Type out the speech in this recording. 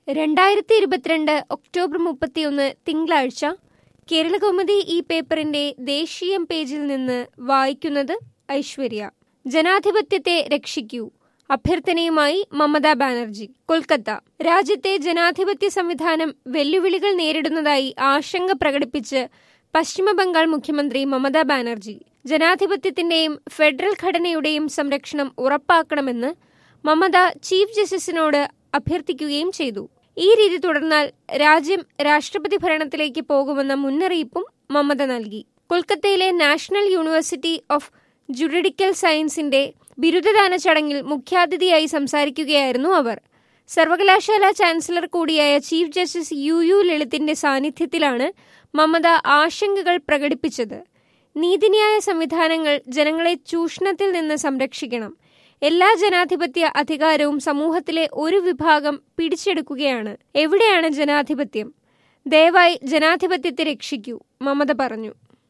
രണ്ടായിരത്തി ഇരുപത്തിരണ്ട് ഒക്ടോബർ മുപ്പത്തിയൊന്ന് തിങ്കളാഴ്ച കേരളകൗമുദി ഈ പേപ്പറിന്റെ ദേശീയം പേജിൽ നിന്ന് വായിക്കുന്നത് ഐശ്വര്യ ജനാധിപത്യത്തെ രക്ഷിക്കൂ അഭ്യർത്ഥനയുമായി മമതാ ബാനർജി കൊൽക്കത്ത രാജ്യത്തെ ജനാധിപത്യ സംവിധാനം വെല്ലുവിളികൾ നേരിടുന്നതായി ആശങ്ക പ്രകടിപ്പിച്ച് പശ്ചിമബംഗാൾ മുഖ്യമന്ത്രി മമതാ ബാനർജി ജനാധിപത്യത്തിന്റെയും ഫെഡറൽ ഘടനയുടെയും സംരക്ഷണം ഉറപ്പാക്കണമെന്ന് മമത ചീഫ് ജസ്റ്റിസിനോട് അഭ്യർത്ഥിക്കുകയും ചെയ്തു ഈ രീതി തുടർന്നാൽ രാജ്യം രാഷ്ട്രപതി ഭരണത്തിലേക്ക് പോകുമെന്ന മുന്നറിയിപ്പും മമത നൽകി കൊൽക്കത്തയിലെ നാഷണൽ യൂണിവേഴ്സിറ്റി ഓഫ് ജുഡിഡിക്കൽ സയൻസിന്റെ ബിരുദദാന ചടങ്ങിൽ മുഖ്യാതിഥിയായി സംസാരിക്കുകയായിരുന്നു അവർ സർവകലാശാല ചാൻസലർ കൂടിയായ ചീഫ് ജസ്റ്റിസ് യു യു ലളിതിന്റെ സാന്നിധ്യത്തിലാണ് മമത ആശങ്കകൾ പ്രകടിപ്പിച്ചത് നീതിന്യായ സംവിധാനങ്ങൾ ജനങ്ങളെ ചൂഷണത്തിൽ നിന്ന് സംരക്ഷിക്കണം എല്ലാ ജനാധിപത്യ അധികാരവും സമൂഹത്തിലെ ഒരു വിഭാഗം പിടിച്ചെടുക്കുകയാണ് എവിടെയാണ് ജനാധിപത്യം ദയവായി ജനാധിപത്യത്തെ രക്ഷിക്കൂ മമത പറഞ്ഞു